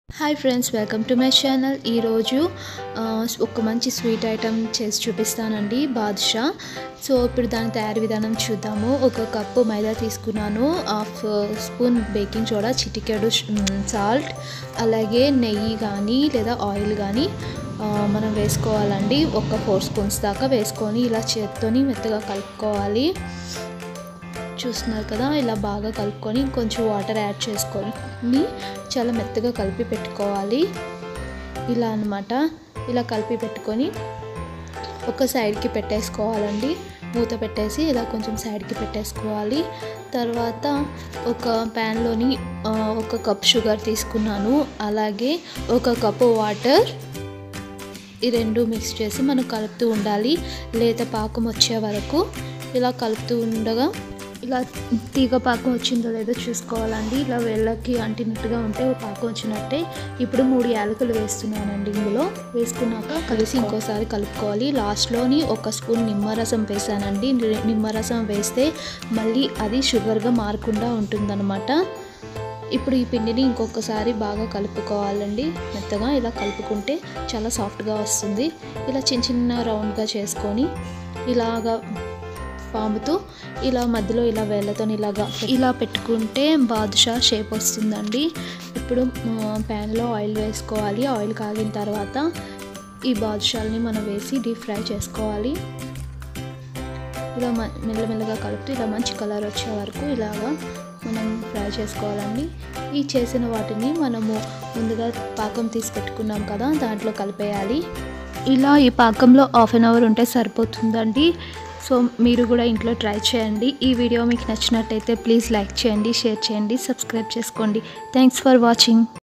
hi friends welcome to my channel ఈరోజు ఆ, ఒక మంచి స్వీట్ ఐటమ్ చేసి చూపిస్తానండి బాదుషా సో ఇప్పుడు దాని తయారీ విధానం చూద్దాము ఒక కప్పు మైదా తీసుకున్నాను హాఫ్ స్పూన్ బేకింగ్ సోడా చిటికెడు సాల్ట్ అలాగే నెయ్యి కానీ లేదా ఆయిల్ కానీ ఆ, మనం వేసుకోవాలండి ఒక ఫోర్ స్పూన్స్ దాకా వేసుకొని ఇలా చేత్తోని మెత్తగా కలుపుకోవాలి చూస్తున్నారు కదా ఇలా బాగా కలుపుకొని కొంచెం వాటర్ యాడ్ చేసుకొని చాలా మెత్తగా కలిపి పెట్టుకోవాలి ఇలా అన్నమాట ఇలా కలిపి పెట్టుకొని ఒక సైడ్కి పెట్టేసుకోవాలండి మూత పెట్టేసి ఇలా కొంచెం సైడ్కి పెట్టేసుకోవాలి తర్వాత ఒక ప్యాన్లోని ఆ, ఒక కప్ షుగర్ తీసుకున్నాను అలాగే ఒక కప్పు వాటర్ ఈ రెండు మిక్స్ చేసి మనం కలుపుతూ ఉండాలి లేత పాకం వచ్చే వరకు ఇలా కలుపుతూ ఉండగా ఇలా తీగ పాకం వచ్చిందో లేదో చూసుకోవాలండి ఇలా వేళ్ళకి అంటినట్టుగా ఉంటే ఓ పాకం వచ్చినట్టే ఇప్పుడు మూడు యాలకులు వేస్తున్నానండి ఇందులో వేసుకున్నాక కలిసి ఇంకోసారి కలుపుకోవాలి లాస్ట్లోని ఒక స్పూన్ నిమ్మరసం వేసానండి ని- నిమ్మరసం వేస్తే మళ్ళీ అది షుగర్గా మారకుండా ఉంటుందన్నమాట ఇప్పుడు ఈ పిండిని ఇంకొకసారి బాగా కలుపుకోవాలండి మెత్తగా ఇలా కలుపుకుంటే చాలా సాఫ్ట్గా వస్తుంది ఇలా చిన్న చిన్న రౌండ్గా చేసుకొని ఇలాగా పాముతూ ఇలా మధ్యలో ఇలా వేళ్ళతో ఇలాగా ఇలా పెట్టుకుంటే బాదుషా షేప్ వస్తుందండి ఇప్పుడు ప్యాన్లో ఆయిల్ వేసుకోవాలి ఆయిల్ కాగిన తర్వాత ఈ బాదుషాలని మనం వేసి డీప్ ఫ్రై చేసుకోవాలి ఇలా మ- మెల్లమెల్లగా కలుపుతూ ఇలా మంచి కలర్ వచ్చే వరకు ఇలాగా మనం ఫ్రై చేసుకోవాలండి ఈ చేసిన వాటిని మనము ముందుగా పాకం తీసి పెట్టుకున్నాం కదా దాంట్లో కలిపేయాలి ఇలా ఈ పాకంలో హాఫ్ అన్ అవర్ ఉంటే సరిపోతుందండి సో మీరు కూడా ఇంట్లో ట్రై చేయండి ఈ వీడియో మీకు నచ్చినట్టయితే ప్లీజ్ లైక్ చేయండి షేర్ చేయండి సబ్స్క్రైబ్ చేసుకోండి థ్యాంక్స్ ఫర్ వాచింగ్